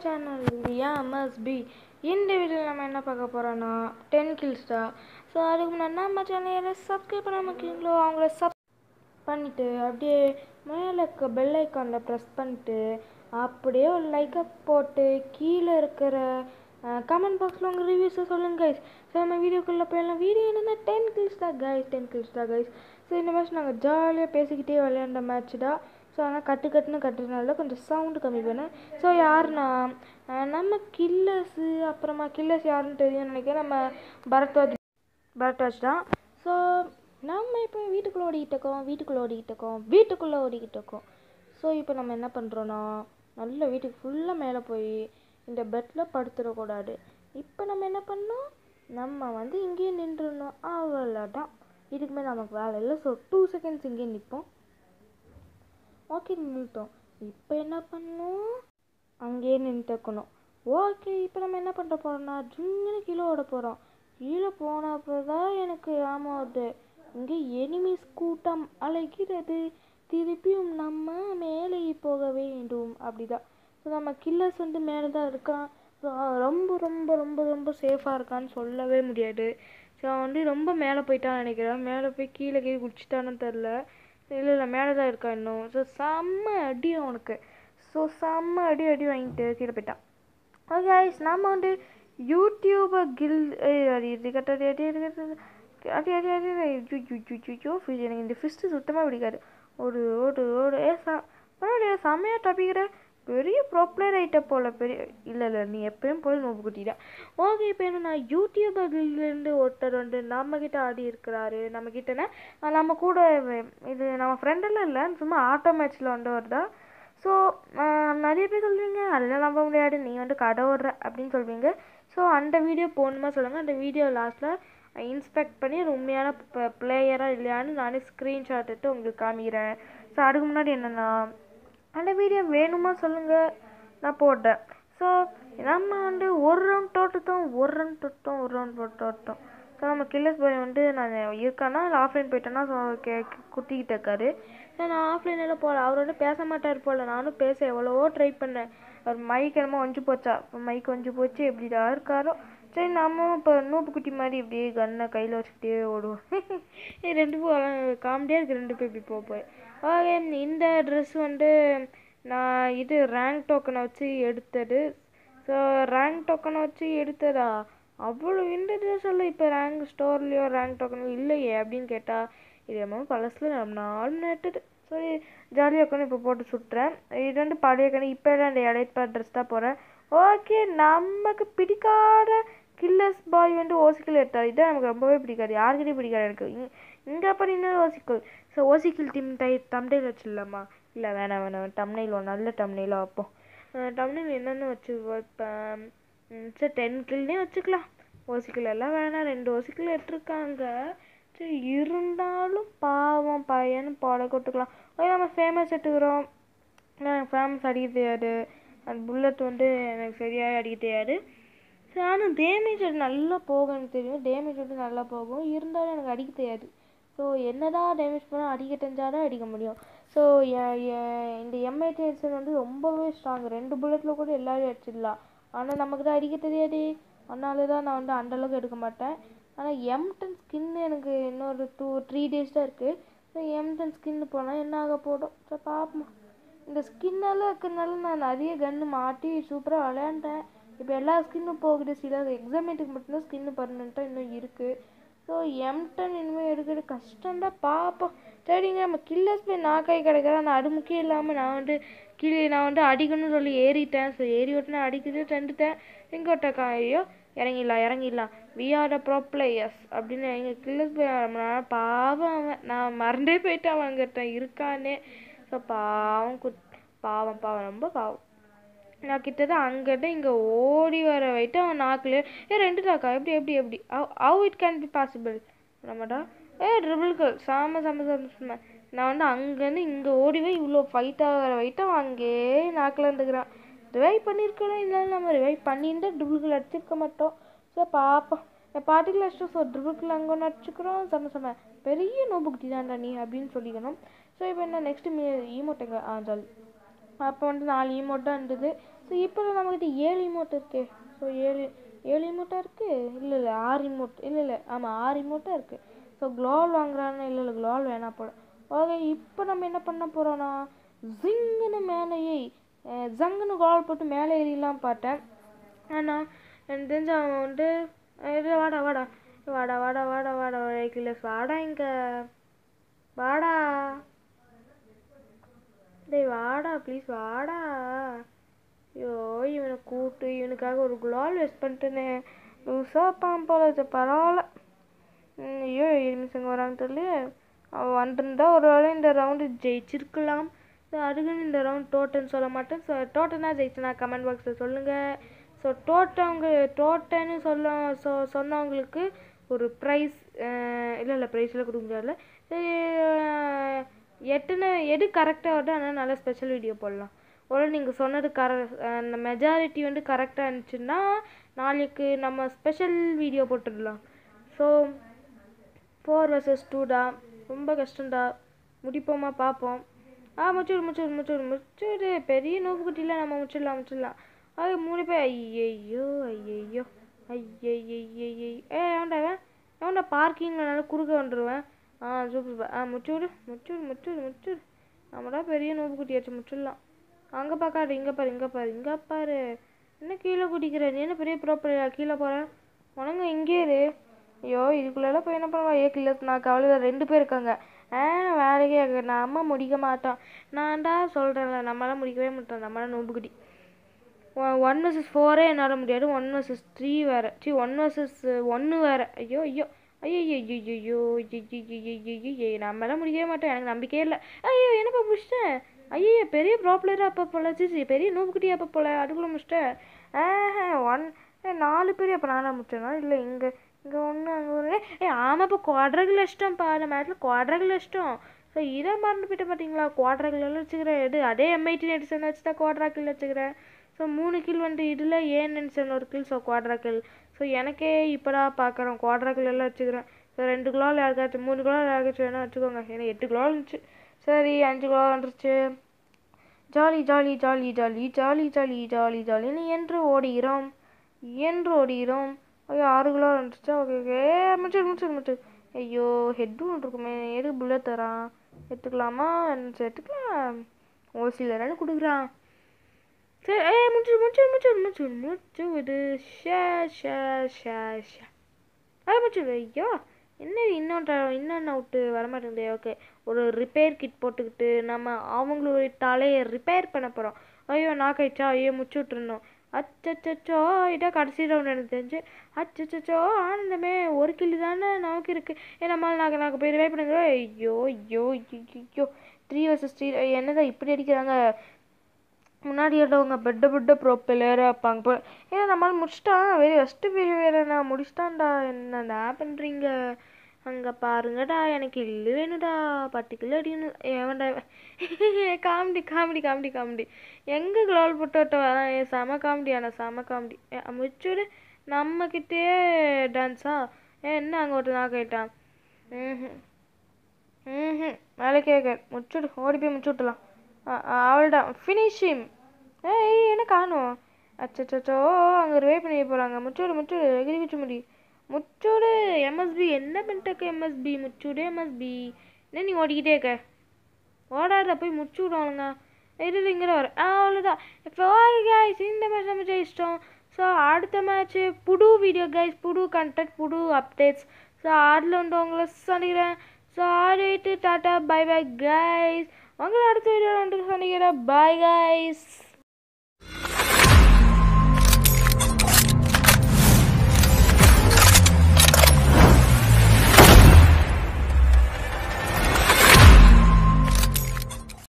Channel MSP இந்த வீடியோவில் நம்ம என்ன பார்க்க போகிறோன்னா டென் கில்ஸ் தான் ஸோ அதுக்கு முன்னாடி நம்ம சேனலை சப்ஸ்கிரைப் பண்ண இருக்கீங்களோ அவங்கள சப் பண்ணிவிட்டு அப்படியே மேலே இருக்க பெல் ஐக்கானில் ப்ரெஸ் பண்ணிட்டு அப்படியே ஒரு லைக்கை போட்டு கீழே இருக்கிற கமெண்ட் பாக்ஸில் உங்கள் ரிவ்யூஸை சொல்லுங்கள் கைஸ் ஸோ நம்ம வீடியோக்குள்ளே போயிடலாம் வீடியோ என்னென்னா டென் கில்ஸ் தான் கைஸ் டென் கில்ஸ் தான் கைஸ் ஸோ இந்த மேட்ச் நாங்கள் ஜாலியாக பேசிக்கிட்டே விளையாண்ட மேட்ச் தான் ஸோ ஆனால் கட்டு கட்டுன்னு கட்டுறதுனால கொஞ்சம் சவுண்டு கம்மி பண்ணேன் ஸோ யாருன்னா அஹ் நம்ம கில்லர்ஸு அப்புறமா கில்லர்ஸ் யாருன்னு தெரியும்னு நினைக்கிறேன் நம்ம பரத்வாஜ் பரத்வாஜ் தான் ஸோ நம்ம இப்போ வீட்டுக்குள்ளே ஓடிக்கிட்டு இருக்கோம் வீட்டுக்குள்ளே ஓடிக்கிட்டு இருக்கோம் வீட்டுக்குள்ளே ஓடிக்கிட்டு இருக்கோம் ஸோ இப்போ நம்ம என்ன பண்ணுறோன்னா நல்ல வீட்டுக்கு ஃபுல்லாக மேலே போய் இந்த பெட்டில் படுத்துடக்கூடாது இப்போ நம்ம என்ன பண்ணோம் நம்ம வந்து இங்கேயே நின்றுடணும் அவ்வளோதான் இதுக்கு மேலே நமக்கு வேலை இல்லை ஸோ டூ செகண்ட்ஸ் இங்கேயே நிற்போம் ஓகே நின்றுட்டோம் இப்போ என்ன பண்ணணும் அங்கேயே நின்றுக்கணும் ஓகே இப்போ நம்ம என்ன பண்ண போகிறோம்னா ஜுங்குன்னு கீழே ஓட போகிறோம் கீழே போன அப்புறம் தான் எனக்கு ஆமாம் வருது இங்கே எனிமிஸ் கூட்டம் அழைக்கிறது திருப்பியும் நம்ம மேலே போக வேண்டும் அப்படிதான் ஸோ நம்ம கில்லர்ஸ் வந்து மேலே தான் இருக்கான் ஸோ ரொம்ப ரொம்ப ரொம்ப ரொம்ப சேஃபாக இருக்கான்னு சொல்லவே முடியாது ஸோ அவன் வந்து ரொம்ப மேலே போயிட்டான்னு நினைக்கிறேன் மேலே போய் கீழே கீழே குடிச்சிட்டான்னு தெரில இல்லை இல்லை மேலே தான் இருக்கான் இன்னும் ஸோ செம்ம அடி அவனுக்கு ஸோ செம்ம அடி அடி வாங்கிட்டு கீழே போயிட்டான் ஓகே ஐஸ் நம்ம வந்து யூடியூபர் கில் அது இது கட்டாடி அடி அடி அடி அடி அடி ஐயோ எனக்கு இந்த ஃபிஸ்ட்டு சுத்தமாக பிடிக்காது ஒரு ஓடு ஓடு ஏ சா பரவாயில்லையா செம்மையாக தப்பிக்கிற பெரிய ப்ராப்ளர் ஆகிட்ட போல பெரிய இல்லை இல்லை நீ எப்பயும் போல நோப்பு குட்டிதான் ஓகே இப்போ என்னன்னா யூடியூபர்லேருந்து ஒருத்தர் வந்து நம்மக்கிட்ட ஆடி இருக்கிறாரு நம்மக்கிட்டனா நம்ம கூட இது நம்ம ஃப்ரெண்டெல்லாம் இல்லை சும்மா ஆட்டோ மேட்ச்சில் வந்தவர் தான் ஸோ நிறைய பேர் சொல்லுவீங்க அதெல்லாம் நம்ப முடியாது நீ வந்து கடை ஓடுற அப்படின்னு சொல்வீங்க ஸோ அந்த வீடியோ போகணுமா சொல்லுங்கள் அந்த வீடியோ லாஸ்ட்டில் இன்ஸ்பெக்ட் பண்ணி அது உண்மையான பிளேயராக இல்லையான்னு நானே ஸ்க்ரீன்ஷாட் எடுத்து உங்களுக்கு காமிக்கிறேன் ஸோ அதுக்கு முன்னாடி என்னென்னா அந்த வீடியோ வேணுமா சொல்லுங்கள் நான் போட்டேன் ஸோ நம்ம வந்து ஒரு ரவுண்ட் தோட்டத்தோம் ஒரு ரவுண்ட் தொட்டோம் ஒரு ரவுண்ட் போட்டு தோட்டோம் ஸோ நம்ம கில்லர்ஸ் பாய் வந்து நான் இருக்கானா இல்லை ஆஃப்லைன் போயிட்டேன்னா ஸோ கே குத்திக்கிட்டு இருக்காரு ஸோ நான் ஆஃப்லைனில் போகல அவர் வந்து பேச மாட்டார் போல் நானும் பேச எவ்வளவோ ட்ரை பண்ணேன் அவர் மைக் என்னமோ ஒஞ்சு போச்சா இப்போ மைக் ஒஞ்சு போச்சு எப்படிடா இருக்காரோ சரி நம்ம இப்போ நூப்பு குட்டி மாதிரி இப்படியே கன்னை கையில் வச்சுக்கிட்டே ஓடுவோம் இது ரெண்டு பேரும் காமெடியாக இருக்குது ரெண்டு பேர் இப்படி போக போய் ஓகே இந்த ட்ரெஸ் வந்து நான் இது ரேங்க் டோக்கனை வச்சு எடுத்தது ஸோ ரேங்க் டோக்கனை வச்சு எடுத்ததா அவ்வளோ இந்த ட்ரெஸ் எல்லாம் இப்போ ரேங்க் ஸ்டோர்லேயோ ரேங்க் டோக்கனோ இல்லையே அப்படின்னு கேட்டால் இது நம்ம பழசில் நம்ம நாலு நேட்டது சரி ஜாலியாக உட்காந்து இப்போ போட்டு சுட்டுறேன் இது வந்து பழைய கணி இப்போ தான் இந்த இடைப்பா ட்ரெஸ் தான் போகிறேன் ஓகே நமக்கு பிடிக்காத கில்லர்ஸ் பாய் வந்து ஓசிக்கில் எடுத்தார் இதான் நமக்கு ரொம்பவே பிடிக்காது யாருக்கிட்டையும் பிடிக்காது எனக்கு இங் இங்கே அப்படி இன்னும் ஓசிக்கல் ஸோ ஓசிக்கில் டீம் டை தம்டைல் வச்சிடலாமா இல்லை வேணாம் வேணாம் டம்னைல் ஒரு நல்ல டம்னைலாக வைப்போம் டம்னைல் என்னென்னு வச்சு வைப்பேன் சரி டென் கில்னே வச்சுக்கலாம் ஓசிக்கில் எல்லாம் வேணாம் ரெண்டு ஓசிக்கில் எடுத்துருக்காங்க சரி இருந்தாலும் பாவம் பையன்னு போட கொட்டுக்கலாம் ஓகே நம்ம ஃபேமஸ் எடுத்துக்கிறோம் எனக்கு ஃபேமஸ் அடிக்க தெரியாது அந்த புல்லட் வந்து எனக்கு சரியாக அடிக்க தெரியாது ஸோ ஆனால் டேமேஜ் நல்லா போகும் எனக்கு தெரியும் டேமேஜ் வந்து நல்லா போகும் இருந்தாலும் எனக்கு அடிக்க தெரியாது ஸோ என்னதான் டேமேஜ் பண்ணால் அடிக்க தெரிஞ்சாதான் அடிக்க முடியும் ஸோ இந்த எம்ஐடிஎஸ்என் வந்து ரொம்பவே ஸ்ட்ராங் ரெண்டு புல்லட்டில் கூட எல்லாரும் அடிச்சிடலாம் ஆனால் நமக்கு தான் அடிக்க தெரியாது அதனால தான் நான் வந்து அந்தளவுக்கு எடுக்க மாட்டேன் ஆனால் எம் டென் ஸ்கின் எனக்கு இன்னொரு டூ த்ரீ டேஸ் தான் இருக்குது ஸோ எம் டென் ஸ்கின்னு போனால் என்ன ஆக போடும் ஸோ பார்ப்போம் இந்த ஸ்கின்னெல்லாம் இருக்கிறதுனால நான் நிறைய கன்று மாட்டி சூப்பராக விளையாண்டேன் இப்போ எல்லா ஸ்கின்னும் போகுது சில எக்ஸாமேட்டுக்கு மட்டும்தான் ஸ்கின்னு பர்மனெண்ட்டாக இன்னும் இருக்குது ஸோ எம் டென் இனிமேல் எடுக்கிறது கஷ்டம்தான் பார்ப்போம் சரிங்க நம்ம கில்லர்ஸ் போய் நாக்காய் கிடைக்கிறேன் நான் அது முக்கியம் இல்லாமல் நான் வந்து கீழே நான் வந்து அடிக்கணும்னு சொல்லி ஏறிட்டேன் ஸோ ஏறி விட்டுனா அடிக்குது தண்டுட்டேன் எங்கே விட்டக்கா ஐயோ இறங்கிடலாம் இறங்கிடலாம் we are the pro players அப்படின்னு எங்கள் கில்லர்ஸ் போய் நான் பாவம் அவன் நான் மறந்தே போயிட்டேன் அவன்கிட்ட இருக்கானே ஸோ பாவம் குட் பாவம் பாவம் ரொம்ப பாவம் நான் கிட்டத்தட்ட அங்கிட்ட இங்கே ஓடி வர வைட்டு அவன் நாக்கில் ஏ ரெண்டு தாக்கா எப்படி எப்படி எப்படி how it can be possible நம்மடா ஏ ட்ரிபிள்கள் சாம சாம சாம சாம நான் வந்து அங்கேருந்து இங்கே ஓடி போய் இவ்வளோ ஃபைட் ஆகிற வைட்டு அவன் அங்கேயே நாக்கில் இருந்துக்கிறான் ரிவைவ் பண்ணியிருக்கணும் இல்லை நம்ம ரிவைவ் பண்ணியிருந்தா ட்ரிபிள்கள் அடிச்சிருக்க மாட்டோம் ஸோ பார்ப்போம் பார்ட்டிகுலர் அடிச்சோம் ஸோ ட்ரிபிள்கள் அங்கே ஒன்று அடிச்சுக்கிறோம் செம்ம செம்ம பெரிய நோபுக்குட்டி தான்டா நீ அப்படின்னு சொல்லிக்கணும் ஸோ இப்போ என்ன நெக்ஸ்ட்டு மீ ஈமோட்டங்க ஆ ஜாலி அப்போ வந்து நாலு ஈமோட் தான் இருந்தது ஸோ ஸோ இப்போ நம்மக்கிட்ட ஏழு இமோட் இருக்கு ஸோ ஏழு ஏழு இமோட்டாக இருக்குது இல்லை இல்லை ஆறு இமோட் இல்லை இல்லை ஆமாம் ஆறு இமோட்டாக இருக்குது ஸோ க்ளோல் வாங்குறான்னு இல்லை இல்லை க்ளோல் வேணாம் போல ஓகே இப்போ நம்ம என்ன பண்ண போகிறோன்னா ஜிங்குன்னு மேலே ஏய் அஹ் ஜங்குன்னு க்ளோல் போட்டு மேலே ஏறிலாம் பார்த்தேன் ஆனால் எனக்கு தெரிஞ்ச அவன் வந்துட்டு அஹ் இரு, வாடா வாடா வாடா வாடா வாடா வாடா கில்லஸ் வாடா இங்கே வாடா டேய் வாடா ப்ளீஸ் வாடா ஐயோ இவனை கூட்டு இவனுக்காக ஒரு குலால் வேஸ்ட் பண்ணிட்டேனே லூஸாக பாம் போல இது பரவாயில்ல ம், ஐயோ எனிமிசங்க வராங்க தெரியல அவன் வந்திருந்தா ஒரு வேளை இந்த ரவுண்டு ஜெயிச்சிருக்கலாம் ஸோ அதுக்குன்னு இந்த ரவுண்ட் டோட்டன்னு சொல்ல மாட்டேன் ஸோ டோட்டனா ஜெயிச்சனா கமெண்ட் பாக்ஸில் சொல்லுங்கள் ஸோ டோட்டவங்க டோட்டன்னு சொல்ல சொ சொன்னவங்களுக்கு ஒரு ப்ரைஸ் இல்லை இல்லை ப்ரைஸில் கொடுக்க முடியாதுல்ல சரி அஹ், எட்டுன எது கரெக்டாக வருது அதனால் நல்ல ஸ்பெஷல் வீடியோ போடலாம் ஒரு நீங்கள் சொன்னது கர அந்த மெஜாரிட்டி வந்து கரெக்டாக இருந்துச்சுன்னா நாளைக்கு நம்ம ஸ்பெஷல் வீடியோ போட்டுடலாம் ஸோ ஃபோர் வர்சஸ் டூடா ரொம்ப கஷ்டம்டா முடிப்போமா பார்ப்போம் ஆ முச்சிடு முச்சிடு முச்சிடு முச்சிடு பெரிய நோக்கு குட்டியில் நம்ம முச்சிடலாம் முச்சிடலாம் அது மூணு பேர் ஐயையோ ஐயையோ ஐயையையையோ ஏ எவன்டா இவன் எவன்டா பார்க்கிங்கில் நல்லா குறுக்க வந்துடுவேன் ஆ சூப்பர் ஆ முச்சிவிடு முச்சிவிடு முச்சிவிடு முச்சிவிடு நம்மடா பெரிய நோப்பு குட்டியாச்சு முச்சிடலாம் அங்கே பார்க்காது இங்கே பாரு இங்கே பாரு இங்கே பாரு என்ன கீழே குடிக்கிற நீ என்ன பெரிய ப்ராப்பர்ட்டியா கீழே போகிற உனங்க இங்கே இரு ஐயோ இதுக்குள்ளெல்லாம் போய் என்ன பண்ணுவா ஏ கிலோ நான் கவலையில் ரெண்டு பேர் இருக்காங்க ஆ வேலைக்கே ஆகாது. நம்ம முடிக்க மாட்டோம் நான்டா சொல்கிறேன்ல நம்மளால முடிக்கவே மாட்டோம் நம்மளால நோம்புக்குட்டி ஒன் வர்சஸ் ஃபோரே என்னால் முடியாது ஒன் வர்சஸ் த்ரீ வேறு சி ஒன் வர்சஸ் ஒன்று வேறு ஐயோ ஐயோ ஐயோ ஐயோ ஐயோ ஐயோ நம்மளால முடிக்கவே மாட்டோம் எனக்கு நம்பிக்கையே இல்லை ஐயோ என்னப்பா முடிச்சிட்டேன் ஐயோ பெரிய ப்ராப்ளராக அப்போ போல சி பெரிய நோம்புக்குட்டி அப்போ போல அதுக்குள்ளே முடிச்சிட்டேன் ஆஹா ஒன் நாலு பேர் அப்போ நானாக முடிச்சேனா இல்லை இங்கே இங்கே ஒன்று அங்கே ஒரு ஏ ஆமாப்பா குவாட்ரகில் இஷ்டம்ப்பா நம்ம இடத்துல குவாட்ரகில் இஷ்டம் ஸோ இதை மறந்து போயிட்ட பார்த்தீங்களா குவாட்ரகில் வச்சுக்கிறேன் எது அதே எம்ஐடி நெட்ஸன் வச்சு தான் குவாட்ராக்கில் வச்சுக்கிறேன் ஸோ மூணு கில் வந்து இதில் ஏன் நெட்ஸன் ஒரு கில் ஸோ குவாட்ராக்கில் ஸோ எனக்கே இப்போடா பார்க்குறோம் குவாட்ராக்கில் எல்லாம் வச்சுக்கிறேன் ஸோ ரெண்டு கிலோவில் யாருக்காச்சும் மூணு கிலோ யாருக்காச்சும் வேணால் வச்சுக்கோங்க ஏன்னா எட்டு கிலோ இருந்துச்சு சரி அஞ்சு கிலோ வந்துருச்சு jolly jolly jolly jolly jolly jolly jolly ஜாலின்னு என்று ஓடுகிறோம் என்று ஓடுகிறோம் ஐயோ ஆறு கிலோ வந்துருச்சா ஓகே ஓகே முடிச்சு முடிச்சு முடிச்சு ஐயோ ஹெட் ஒன்று இருக்குமே எதுக்கு புல்லட் தரான் எடுத்துக்கலாமா சரி, எடுத்துக்கலாம் ஓசியில் தானே கொடுக்குறான் சரி ஏ முடிச்சு முடிச்சு முடிச்சு முடிச்சு முடிச்சு விடு ஷே ஷே ஷே ஷே ஆ முடிச்சு விடு ஐயோ என்ன இன்னொன்று இன்னொன்று விட்டு வரமாட்டேங்குது ஓகே ஒரு ரிப்பேர் கிட் போட்டுக்கிட்டு நம்ம அவங்களுடைய தலையை ரிப்பேர் பண்ண போகிறோம் ஐயோ நாக்காயிடுச்சா ஐயோ முச்சு விட்டுருந்தோம் அச்சச்சோ இதான் கடைசி ரவுண்ட் எனக்கு தெரிஞ்சு அச்சச்சோ ஆனந்தமே ஒரு கில்லி தானே நமக்கு இருக்குது ஏ நம்மளால் நாங்கள் நாங்கள் போய் ரிவைவ் பண்ணுங்க ஐயோ ஐயோ ஐயோ த்ரீ வர்சஸ் த்ரீ என்னதான் இப்படி அடிக்கிறாங்க முன்னாடி உள்ளவங்க பெட்ட பெட்ட ப்ரோ பிளேயராக இருப்பாங்க போ ஏன்னா நம்மளால் முடிச்சிட்டான் வெரி ஃபஸ்ட்டு பிஹேவியரை முடிச்சிட்டான்டா என்னடா பண்ணுறீங்க அங்கே பாருங்கடா எனக்கு இல்லு வேணுடா பத்து கிலோ அடிக்கணும் ஏவன்டா இவன்? காமெடி காமெடி காமெடி காமெடி எங்கே க்ளோல் போட்டு வரான் ஏ செம காமெடி ஆனால் செம காமெடி முடிச்சுடு நம்மக்கிட்டே டான்ஸா ஏ என்ன அங்கே ஒருத்தன் நான் கேட்டான் ம் ம் வேலை கேட்க முச்சுடு ஓடி போய் முச்சு விட்டலாம் அவள்தான் ஃபினிஷிம் ஏய் என்ன காணும் அச்சச்சோ அங்கே ரிவே பண்ணி போகிறாங்க முச்சோடு முச்சோடு எகிரி குச்சி முடி முச்சோடு எம்எஸ்பி என்ன பண்ணிட்டக்க எம்எஸ்பி முச்சோடு எம்எஸ்பி என்ன நீ ஓடிக்கிட்டே இருக்க ஓடாத போய் முச்சு விடுவானுங்க இரு இங்கே வர ஆ அவ்வளோதான் இப்போ கைஸ் இந்த மேட்ச் நம்ம ஜெயிச்சிட்டோம் ஸோ அடுத்த மேட்ச்சு புது வீடியோ கைஸ் புது கண்டென்ட் புது அப்டேட்ஸ் ஸோ அதில் வந்து உங்களை சந்திக்கிறேன் ஸோ ஆடிட்டு டாட்டா பை பை கைஸ் உங்களை அடுத்த வீடியோவில் வந்து சந்திக்கிறேன் பை கைஸ்